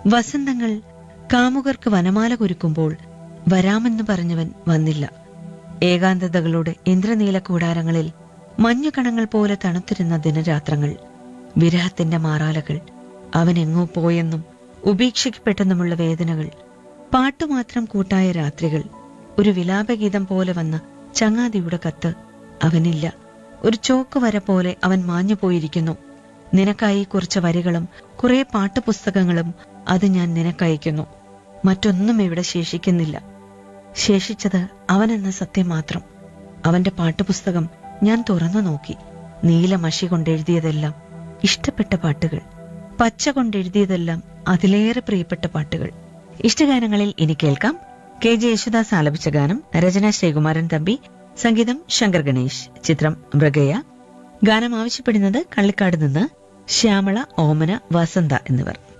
വസന്തങ്ങൾ കാമുകർക്ക് വനമാല കുരുക്കുമ്പോൾ വരാമെന്ന് പറഞ്ഞവൻ വന്നില്ല ഏകാന്തതകളുടെ ഇന്ദ്രനീല കൂടാരങ്ങളിൽ മഞ്ഞുകണങ്ങൾ പോലെ തണുത്തിരുന്ന ദിനരാത്രങ്ങൾ വിരഹത്തിന്റെ മാറാലകൾ അവൻ എങ്ങോ പോയെന്നും ഉപേക്ഷിക്കപ്പെട്ടെന്നുമുള്ള വേദനകൾ പാട്ടുമാത്രം കൂട്ടായ രാത്രികൾ ഒരു വിലാപഗീതം പോലെ വന്ന ചങ്ങാതിയുടെ കത്ത് അവനില്ല ഒരു ചോക്ക് വര പോലെ അവൻ മാഞ്ഞു പോയിരിക്കുന്നു നിനക്കായി കുറച്ച് വരികളും കുറെ പാട്ടുപുസ്തകങ്ങളും അത് ഞാൻ നിനക്കയക്കുന്നു മറ്റൊന്നും ഇവിടെ ശേഷിക്കുന്നില്ല ശേഷിച്ചത് അവനെന്ന സത്യം മാത്രം അവന്റെ പാട്ടുപുസ്തകം ഞാൻ തുറന്നു നോക്കി നീല മഷി കൊണ്ടെഴുതിയതെല്ലാം ഇഷ്ടപ്പെട്ട പാട്ടുകൾ പച്ച കൊണ്ടെഴുതിയതെല്ലാം അതിലേറെ പ്രിയപ്പെട്ട പാട്ടുകൾ ഇഷ്ടഗാനങ്ങളിൽ ഇനി കേൾക്കാം കെ ജെ യേശുദാസ് ആലപിച്ച ഗാനം രചന ശ്രീകുമാരൻ തമ്പി സംഗീതം ശങ്കർ ഗണേഷ് ചിത്രം മൃഗയ ഗാനം ആവശ്യപ്പെടുന്നത് കള്ളിക്കാട് നിന്ന് ശ്യാമള ഓമന വസന്ത എന്നിവർ